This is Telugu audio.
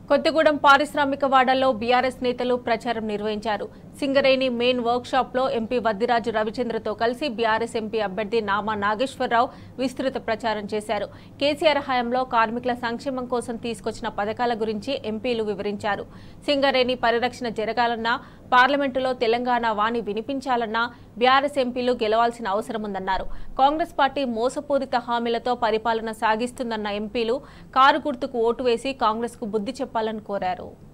కొత్తగూడెం పారిశ్రామిక వాడల్లో బీఆర్ఎస్ నేతలు ప్రచారం నిర్వహించారు సింగరేణి మెయిన్ వర్క్ షాప్ లో ఎంపీ వద్దిరాజు రవిచంద్రతో కలిసి బీఆర్ఎస్ ఎంపీ అభ్యర్థి నామా నాగేశ్వరరావు విస్తృత ప్రచారం చేశారు కేసీఆర్ హయాంలో కార్మికుల సంక్షేమం కోసం తీసుకొచ్చిన పథకాల గురించి ఎంపీలు వివరించారు సింగరేణి పరిరక్షణ జరగాలన్నా పార్లమెంటులో తెలంగాణ వాణి వినిపించాలన్నా బీఆర్ఎస్ ఎంపీలు గెలవాల్సిన అవసరం ఉందన్నారు కాంగ్రెస్ పార్టీ మోసపూరిత హామీలతో పరిపాలన సాగిస్తుందన్న ఎంపీలు కారు గుర్తుకు ఓటు వేసి కాంగ్రెస్ కు బుద్ధి చెప్పాలని కోరారు